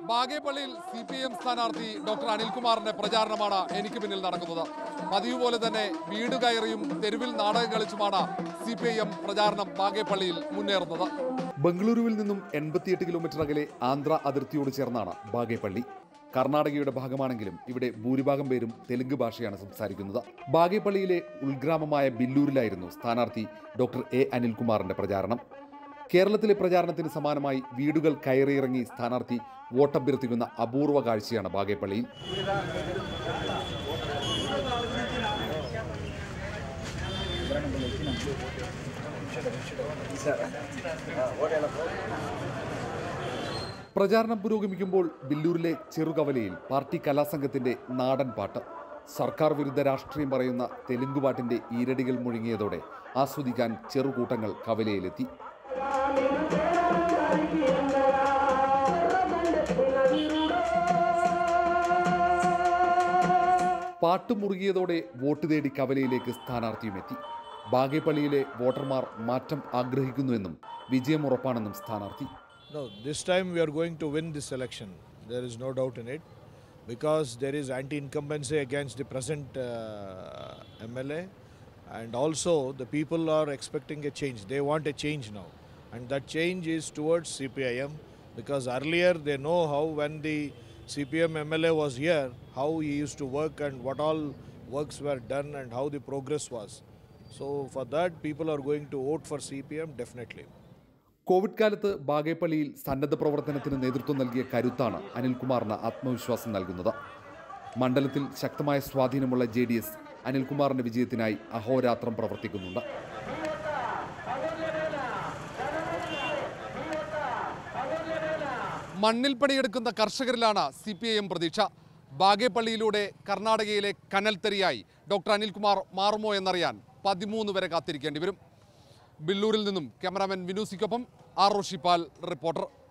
ബാഗേപള്ളിയിൽ C P M സ്ഥാനാർത്ഥി doctor അനിൽകുമാറിന്റെ പ്രചാരണമാണ് എനിക്ക് പിന്നിൽ നടക്കുന്നത് പതിവ് പോലെ തന്നെ വീട് കയറിയും തെരുവിൽ നാടകം കളിച്ചുമാണ് സി പി ഐ എം പ്രചാരണം ബാഗേപള്ളിയിൽ മുന്നേറുന്നത് ബംഗളൂരുവിൽ നിന്നും എൺപത്തിയെട്ട് കിലോമീറ്റർ അകലെ ആന്ധ്ര അതിർത്തിയോട് ചേർന്നാണ് ബാഗേപള്ളി കർണാടകയുടെ ഭാഗമാണെങ്കിലും ഇവിടെ ഭൂരിഭാഗം പേരും തെലുങ്ക് ഭാഷയാണ് സംസാരിക്കുന്നത് ബാഗേപള്ളിയിലെ ഉൾഗ്രാമമായ ബില്ലൂരിലായിരുന്നു സ്ഥാനാർത്ഥി ഡോക്ടർ എ അനിൽകുമാറിന്റെ പ്രചാരണം കേരളത്തിലെ പ്രചാരണത്തിന് സമാനമായി വീടുകൾ കയറിയിറങ്ങി സ്ഥാനാർത്ഥി വോട്ടഭ്യർത്ഥിക്കുന്ന അപൂർവ കാഴ്ചയാണ് ബാഗേപ്പള്ളിയിൽ പ്രചാരണം പുരോഗമിക്കുമ്പോൾ ബില്ലൂരിലെ ചെറുകവലയിൽ പാർട്ടി കലാസംഘത്തിന്റെ നാടൻ പാട്ട് സർക്കാർ വിരുദ്ധ രാഷ്ട്രീയം പറയുന്ന തെലുങ്ക് പാട്ടിന്റെ ഈരടികൾ മുഴങ്ങിയതോടെ ആസ്വദിക്കാൻ ചെറുകൂട്ടങ്ങൾ കവലയിലെത്തി പാട്ട് മുറുകിയതോടെ വോട്ട് തേടി കവലയിലേക്ക് സ്ഥാനാർത്ഥിയും എത്തി ബാഗേപ്പള്ളിയിലെ വോട്ടർമാർ മാറ്റം ആഗ്രഹിക്കുന്നുവെന്നും വിജയം ഉറപ്പാണെന്നും സ്ഥാനാർത്ഥി No, this time we are going to win this election. There is no doubt in it because there is anti incumbency against the present uh, MLA, and also the people are expecting a change. They want a change now, and that change is towards CPIM because earlier they know how when the CPM MLA was here, how he used to work and what all works were done and how the progress was. So, for that, people are going to vote for CPM definitely. Covid കാലത്ത് ബാഗേപ്പള്ളിയിൽ സന്നദ്ധ പ്രവർത്തനത്തിന് നേതൃത്വം നൽകിയ കരുത്താണ് അനിൽകുമാറിന് ആത്മവിശ്വാസം നൽകുന്നത് മണ്ഡലത്തിൽ ശക്തമായ സ്വാധീനമുള്ള ജെ ഡി എസ് അനിൽകുമാറിന്റെ വിജയത്തിനായി അഹോരാത്രം പ്രവർത്തിക്കുന്നുണ്ട് മണ്ണിൽ പണിയെടുക്കുന്ന കർഷകരിലാണ് സി പി ഐ എം പ്രതീക്ഷ ബാഗേപ്പള്ളിയിലൂടെ കർണാടകയിലെ കനൽത്തരിയായി ഡോക്ടർ അനിൽകുമാർ മാറുമോ എന്നറിയാൻ പതിമൂന്ന് വരെ കാത്തിരിക്കേണ്ടി വരും ബില്ലൂരിൽ നിന്നും ക്യാമറാമാൻ വിനൂസിക്കൊപ്പം ആർ റോഷിപ്പാൽ റിപ്പോർട്ടർ